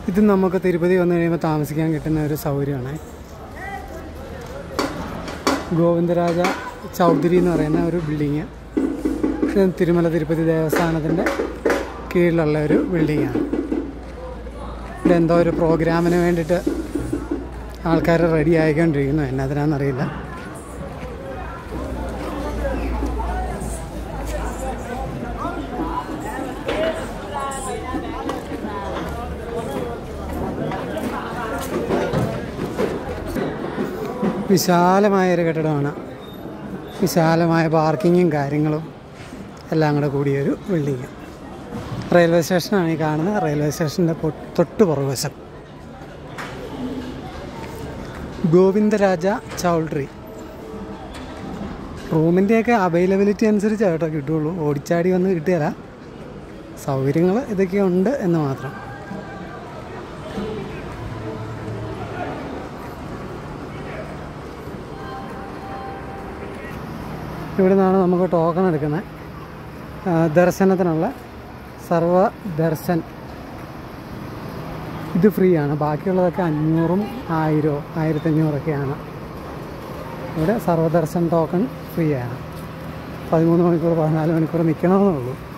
ഇത് നമുക്ക് തിരുപ്പതി വന്നു കഴിയുമ്പോൾ താമസിക്കാൻ കിട്ടുന്ന ഒരു സൗകര്യമാണ് ഗോവിന്ദരാജ ചൗധരി എന്ന് പറയുന്ന ഒരു ബിൽഡിങ് ഇത് തിരുമല തിരുപ്പതി ദേവസ്ഥാനത്തിൻ്റെ കീഴിലുള്ള ഒരു ബിൽഡിങ്ങാണ് ഇവിടെ എന്തോ ഒരു പ്രോഗ്രാമിന് വേണ്ടിയിട്ട് ആൾക്കാർ റെഡി ആയിക്കൊണ്ടിരിക്കുന്നു എന്നതിനാണെന്നറിയില്ല വിശാലമായ ഒരു കെട്ടിടമാണ് വിശാലമായ പാർക്കിങ്ങും കാര്യങ്ങളും എല്ലാം കൂടെ കൂടിയൊരു ബിൽഡിങ് റെയിൽവേ സ്റ്റേഷനാണ് ഈ കാണുന്നത് റെയിൽവേ സ്റ്റേഷൻ്റെ പൊ- തൊട്ട് പുറകുവശം ഗോവിന്ദരാജ ചൗൾട്രി റൂമിൻ്റെയൊക്കെ അവൈലബിലിറ്റി അനുസരിച്ച് കേട്ടോ കിട്ടുള്ളൂ ഓടിച്ചാടി വന്ന് കിട്ടുകയില്ല സൗകര്യങ്ങൾ ഇതൊക്കെ ഉണ്ട് എന്ന് മാത്രം ഇവിടെ നിന്നാണ് നമുക്ക് ടോക്കൺ എടുക്കുന്നത് ആ, ദർശനത്തിനുള്ള സർവ ദർശൻ ഇത് ഫ്രീ ആണ് ബാക്കിയുള്ളതൊക്കെ അഞ്ഞൂറും ആയിരവും ആയിരത്തഞ്ഞൂറൊക്കെയാണ് ഇവിടെ സർവദർശൻ ടോക്കൺ ഫ്രീ ആണ് പതിമൂന്ന് മണിക്കൂർ പതിനാല് മണിക്കൂർ നിൽക്കണമെന്നേ ഉള്ളൂ